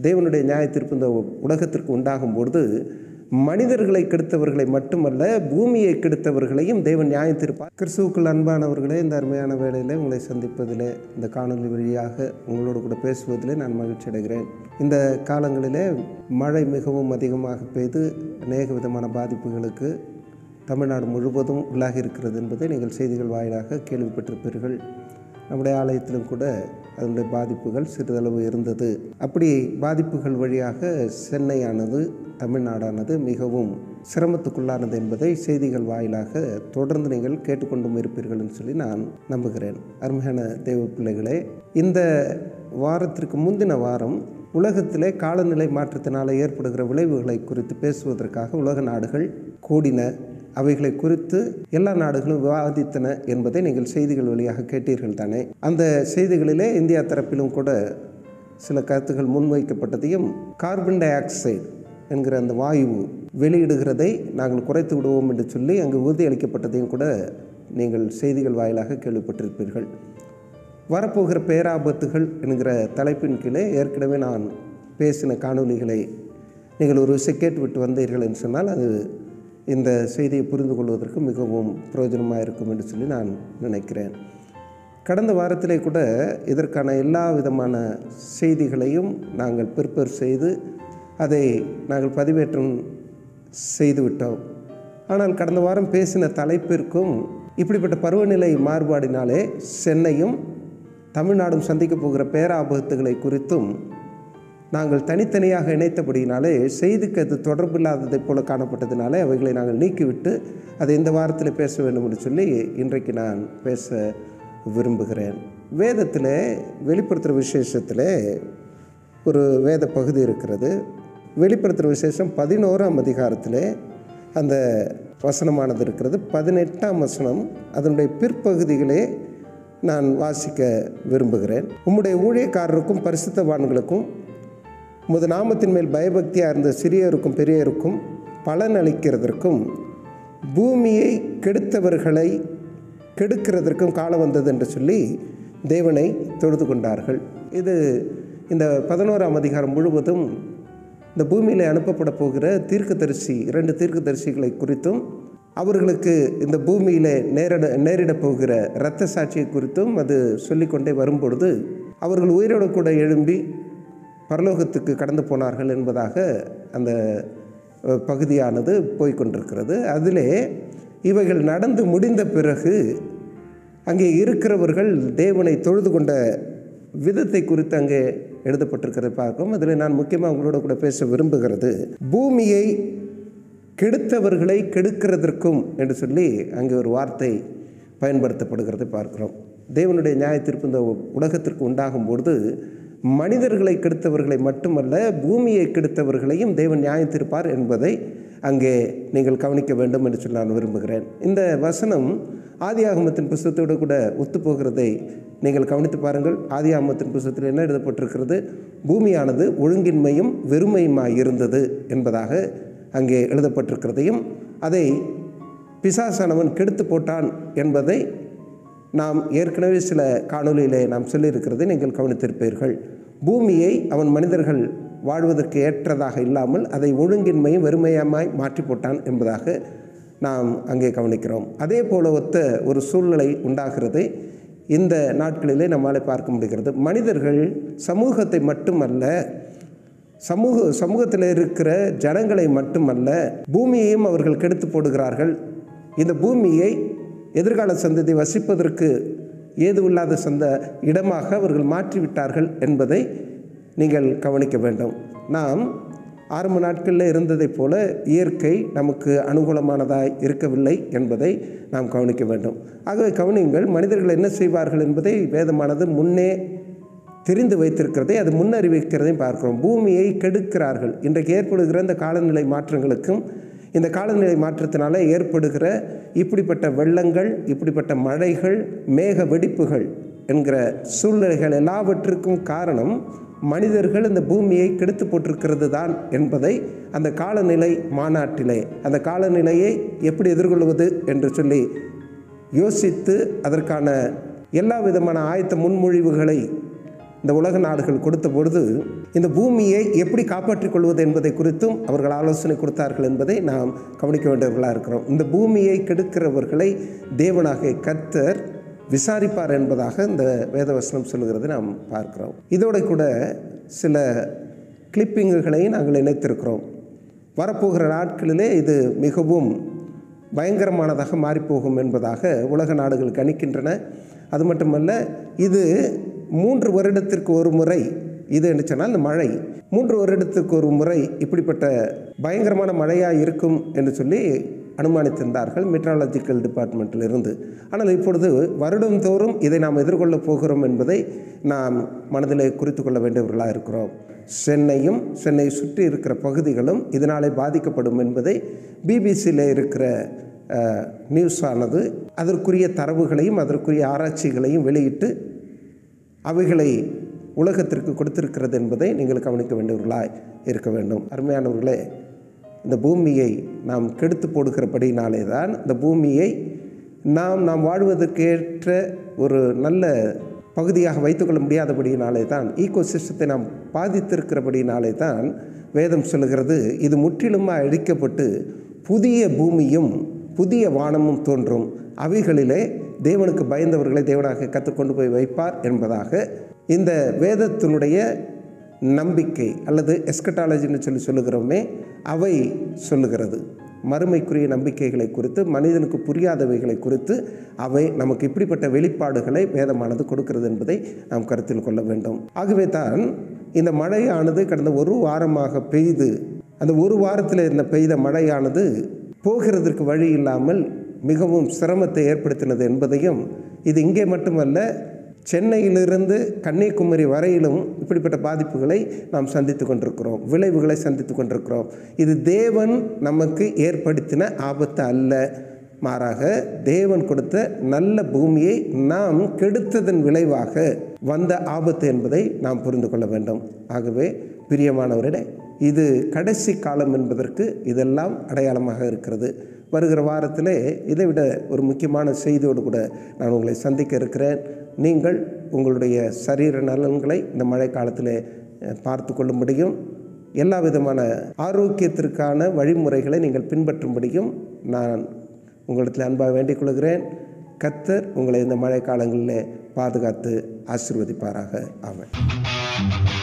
தேவனுடைய நியாயத்தீர்ப்பு இந்த உலகத்திற்கு உண்டாகும் பொழுது மனிதர்களை கெடுத்தவர்களை மட்டுமல்ல பூமியை கெடுத்தவர்களையும் தேவன் நியாயத்தீர்ப்பார் கிறிஸ்துவுக்குள் அன்பானவர்களே இந்த அருமையான வேளையில் உங்களை சந்திப்பதிலே இந்த காணொலி வழியாக உங்களோடு கூட பேசுவதிலே நான் மகிழ்ச்சி அடைகிறேன் இந்த காலங்களிலே மழை மிகவும் அதிகமாக பெய்து அநேக விதமான பாதிப்புகளுக்கு தமிழ்நாடு முழுவதும் உள்ளாகி இருக்கிறது என்பதை நீங்கள் செய்திகள் வாயிலாக கேள்விப்பட்டிருப்பீர்கள் நம்முடைய ஆலயத்திலும் கூட அதனுடைய பாதிப்புகள் சிறிதளவு இருந்தது அப்படி பாதிப்புகள் வழியாக சென்னையானது தமிழ்நாடானது மிகவும் சிரமத்துக்குள்ளானது என்பதை செய்திகள் வாயிலாக தொடர்ந்து நீங்கள் கேட்டுக்கொண்டும் இருப்பீர்கள் என்று சொல்லி நான் நம்புகிறேன் அருமையான தெய்வ பிள்ளைகளே இந்த வாரத்திற்கு முந்தின வாரம் உலகத்திலே காலநிலை மாற்றத்தினால் ஏற்படுகிற விளைவுகளை குறித்து பேசுவதற்காக உலக நாடுகள் கூடின அவைகளை குறித்து எல்லா நாடுகளும் விவாதித்தன என்பதை நீங்கள் செய்திகள் வழியாக கேட்டீர்கள் தானே அந்த செய்திகளிலே இந்தியா தரப்பிலும் கூட சில கருத்துக்கள் முன்வைக்கப்பட்டதையும் கார்பன் டை ஆக்சைடு என்கிற அந்த வாயு வெளியிடுகிறதை நாங்கள் குறைத்து விடுவோம் என்று சொல்லி அங்கு உறுதியளிக்கப்பட்டதையும் கூட நீங்கள் செய்திகள் வாயிலாக கேள்விப்பட்டிருப்பீர்கள் வரப்போகிற பேராபத்துகள் என்கிற தலைப்பின் கீழே ஏற்கனவே நான் பேசின காணொலிகளை நீங்கள் ஒரு விஷயம் கேட்டுவிட்டு வந்தீர்கள் என்று சொன்னால் அது இந்த செய்தியை புரிந்து கொள்வதற்கு மிகவும் பிரயோஜனமாக இருக்கும் என்று சொல்லி நான் நினைக்கிறேன் கடந்த வாரத்திலே கூட இதற்கான எல்லா விதமான செய்திகளையும் நாங்கள் ப்ரிப்பேர் செய்து அதை நாங்கள் பதிவேற்றம் செய்துவிட்டோம் ஆனால் கடந்த வாரம் பேசின தலைப்பிற்கும் இப்படிப்பட்ட பருவநிலை மாறுபாடினாலே சென்னையும் தமிழ்நாடும் சந்திக்க போகிற பேராபத்துகளை குறித்தும் நாங்கள் தனித்தனியாக இணைத்தபடியினாலே செய்திக்கு அது தொடர்பில்லாததைப் போல காணப்பட்டதினாலே அவைகளை நாங்கள் நீக்கிவிட்டு அதை இந்த வாரத்தில் பேச வேண்டும் என்று சொல்லி இன்றைக்கு நான் பேச விரும்புகிறேன் வேதத்தில் வெளிப்படுத்துகிற விசேஷத்தில் ஒரு வேத பகுதி இருக்கிறது வெளிப்படுத்துகிற விசேஷம் பதினோராம் அதிகாரத்தில் அந்த வசனமானது இருக்கிறது பதினெட்டாம் வசனம் அதனுடைய பிற்பகுதிகளே நான் வாசிக்க விரும்புகிறேன் உம்முடைய ஊழியக்காரருக்கும் பரிசுத்தவான்களுக்கும் உமது நாமத்தின் மேல் பயபக்தியாக இருந்த சிறியருக்கும் பெரியருக்கும் பலன் அளிக்கிறதற்கும் பூமியை கெடுத்தவர்களை கெடுக்கிறதற்கும் காலம் வந்தது என்று சொல்லி தேவனை தொழுது கொண்டார்கள் இது இந்த பதினோராம் அதிகாரம் முழுவதும் இந்த பூமியில் அனுப்பப்பட போகிற தீர்க்கதரிசி இரண்டு தீர்க்கதரிசிகளை குறித்தும் அவர்களுக்கு இந்த பூமியில் நேரிட நேரிடப் போகிற இரத்த சாட்சியை குறித்தும் அது சொல்லிக்கொண்டே வரும்பொழுது அவர்கள் உயிரோடு கூட எழும்பி பரலோகத்துக்கு கடந்து போனார்கள் என்பதாக அந்த பகுதியானது போய்கொண்டிருக்கிறது அதிலே இவைகள் நடந்து முடிந்த பிறகு அங்கே இருக்கிறவர்கள் தேவனை தொழுது கொண்ட விதத்தை குறித்து அங்கே எழுதப்பட்டிருக்கிறதை பார்க்கிறோம் அதில் நான் முக்கியமாக உங்களோட கூட பேச விரும்புகிறது பூமியை கெடுத்தவர்களை கெடுக்கிறதற்கும் என்று சொல்லி அங்கே ஒரு வார்த்தை பயன்படுத்தப்படுகிறதை பார்க்கிறோம் தேவனுடைய நியாயத்தீர்ப்பு இந்த உலகத்திற்கு உண்டாகும் பொழுது மனிதர்களை கெடுத்தவர்களை மட்டுமல்ல பூமியை கெடுத்தவர்களையும் தேவன் நியாயத்தீர்ப்பார் என்பதை அங்கே நீங்கள் கவனிக்க வேண்டும் என்று சொல்லி நான் விரும்புகிறேன் இந்த வசனம் ஆதி ஆகமத்தின் புஸ்தத்தோடு கூட ஒத்துப்போகிறதை நீங்கள் கவனித்து பாருங்கள் ஆதி ஆகமத்தின் புஸ்தத்தில் என்ன எழுதப்பட்டிருக்கிறது பூமியானது ஒழுங்கின்மையும் வெறுமையுமாய் இருந்தது என்பதாக அங்கே எழுதப்பட்டிருக்கிறதையும் அதை பிசாசானவன் கெடுத்து போட்டான் என்பதை நாம் ஏற்கனவே சில காணொலியிலே நாம் சொல்லியிருக்கிறதை நீங்கள் கவனித்திருப்பீர்கள் பூமியை அவன் மனிதர்கள் வாழ்வதற்கு ஏற்றதாக இல்லாமல் அதை ஒழுங்கின்மையும் வெறுமையமாய் மாற்றி போட்டான் என்பதாக நாம் அங்கே கவனிக்கிறோம் அதே போல ஒத்த ஒரு சூழ்நிலை உண்டாகிறது இந்த நாட்களிலே நம்மால் பார்க்க முடிகிறது மனிதர்கள் சமூகத்தை மட்டுமல்ல சமூக சமூகத்தில் இருக்கிற ஜனங்களை மட்டுமல்ல பூமியையும் அவர்கள் கெடுத்து போடுகிறார்கள் இந்த பூமியை எதிர்கால சந்ததி வசிப்பதற்கு ஏது இல்லாத சந்த இடமாக அவர்கள் மாற்றிவிட்டார்கள் என்பதை நீங்கள் கவனிக்க வேண்டும் நாம் ஆரம்ப நாட்களில் இருந்ததைப் போல இயற்கை நமக்கு அனுகூலமானதாய் இருக்கவில்லை என்பதை நாம் கவனிக்க வேண்டும் ஆகவே கவனியுங்கள் மனிதர்கள் என்ன செய்வார்கள் என்பதை வேதமானது முன்னே தெரிந்து வைத்திருக்கிறதை அது முன்னறிவிக்கிறதையும் பார்க்கிறோம் பூமியை கெடுக்கிறார்கள் இன்றைக்கு ஏற்படுகிற இந்த காலநிலை மாற்றங்களுக்கும் இந்த காலநிலை மாற்றத்தினால ஏற்படுகிற இப்படிப்பட்ட வெள்ளங்கள் இப்படிப்பட்ட மழைகள் மேக வெடிப்புகள் என்கிற சூழ்நிலைகள் எல்லாவற்றுக்கும் காரணம் மனிதர்கள் இந்த பூமியை கெடுத்து போட்டிருக்கிறது தான் என்பதை அந்த காலநிலை மாநாட்டிலே அந்த காலநிலையை எப்படி எதிர்கொள்வது என்று சொல்லி யோசித்து அதற்கான எல்லா விதமான ஆயத்த முன்மொழிவுகளை இந்த உலக நாடுகள் கொடுத்த பொழுது இந்த பூமியை எப்படி காப்பாற்றிக் கொள்வது என்பதை குறித்தும் அவர்கள் ஆலோசனை கொடுத்தார்கள் என்பதை நாம் கவனிக்க வேண்டியவர்களாக இருக்கிறோம் இந்த பூமியை கெடுக்கிறவர்களை தேவனாக கர்த்தர் விசாரிப்பார் என்பதாக இந்த வேதவசனம் சொல்லுகிறது நாம் பார்க்கிறோம் இதோட கூட சில கிளிப்பிங்குகளை நாங்கள் இணைத்திருக்கிறோம் வரப்போகிற நாட்களிலே இது மிகவும் பயங்கரமானதாக மாறிப்போகும் என்பதாக உலக நாடுகள் கணிக்கின்றன அது மட்டுமல்ல இது மூன்று வருடத்திற்கு ஒரு முறை இது என்று சொன்னால் இந்த மழை மூன்று வருடத்திற்கு ஒரு முறை இப்படிப்பட்ட பயங்கரமான மழையாக இருக்கும் என்று சொல்லி அனுமானித்திருந்தார்கள் மெட்ராலஜிக்கல் டிபார்ட்மெண்ட்டில் இருந்து ஆனால் இப்பொழுது வருடந்தோறும் இதை நாம் எதிர்கொள்ளப் போகிறோம் என்பதை நாம் மனதில் குறித்து கொள்ள வேண்டியவர்களாக இருக்கிறோம் சென்னையும் சென்னை சுற்றி இருக்கிற பகுதிகளும் இதனாலே பாதிக்கப்படும் என்பதை பிபிசியில் இருக்கிற நியூஸ் ஆனது அதற்குரிய தரவுகளையும் அதற்குரிய ஆராய்ச்சிகளையும் வெளியிட்டு அவைகளை உலகத்திற்கு கொடுத்திருக்கிறது என்பதை நீங்கள் கவனிக்க வேண்டியவர்களாய் இருக்க வேண்டும் அருமையானவர்களே இந்த பூமியை நாம் கெடுத்து போடுகிறபடினாலே தான் இந்த பூமியை நாம் நாம் வாழ்வதற்கேற்ற ஒரு நல்ல பகுதியாக வைத்துக்கொள்ள முடியாதபடியினாலே தான் ஈகோ சிஸ்டத்தை நாம் பாதித்திருக்கிறபடினாலே தான் வேதம் சொல்லுகிறது இது முற்றிலுமாக அழிக்கப்பட்டு புதிய பூமியும் புதிய வானமும் தோன்றும் அவைகளிலே தேவனுக்கு பயந்தவர்களை தேவனாக கற்றுக்கொண்டு போய் வைப்பார் என்பதாக இந்த வேதத்தினுடைய நம்பிக்கை அல்லது எஸ்கட்டாலஜின்னு சொல்லி சொல்லுகிறோமே அவை சொல்லுகிறது மறுமைக்குரிய நம்பிக்கைகளை குறித்து மனிதனுக்கு புரியாதவைகளை குறித்து அவை நமக்கு இப்படிப்பட்ட வெளிப்பாடுகளை வேதமானது கொடுக்கிறது என்பதை நாம் கருத்தில் கொள்ள வேண்டும் ஆகவே தான் இந்த மழையானது கடந்த ஒரு வாரமாக பெய்து அந்த ஒரு வாரத்தில் இருந்த பெய்த மழையானது போகிறதற்கு வழி இல்லாமல் மிகவும் சிரமத்தை ஏற்படுத்தினது என்பதையும் இது இங்கே மட்டுமல்ல சென்னையிலிருந்து கன்னியாகுமரி வரையிலும் இப்படிப்பட்ட பாதிப்புகளை நாம் சந்தித்து கொண்டிருக்கிறோம் விளைவுகளை சந்தித்து கொண்டிருக்கிறோம் இது தேவன் நமக்கு ஏற்படுத்தின ஆபத்து அல்ல மாறாக தேவன் கொடுத்த நல்ல பூமியை நாம் கெடுத்ததன் விளைவாக வந்த ஆபத்து என்பதை நாம் புரிந்து கொள்ள வேண்டும் ஆகவே பிரியமானவரிட இது கடைசி காலம் என்பதற்கு இதெல்லாம் அடையாளமாக இருக்கிறது வருகிற வாரத்திலே இதை விட ஒரு முக்கியமான செய்தியோடு கூட நான் உங்களை சந்திக்க இருக்கிறேன் நீங்கள் உங்களுடைய சரீர நலன்களை இந்த மழை காலத்தில் பார்த்து கொள்ளும்படியும் எல்லா விதமான ஆரோக்கியத்திற்கான வழிமுறைகளை நீங்கள் பின்பற்றும்படியும் நான் உங்களிடத்தில் அன்பாக வேண்டிக் கொள்கிறேன் கத்தர் உங்களை இந்த மழை காலங்களில் பாதுகாத்து ஆசிர்வதிப்பாராக ஆமாம்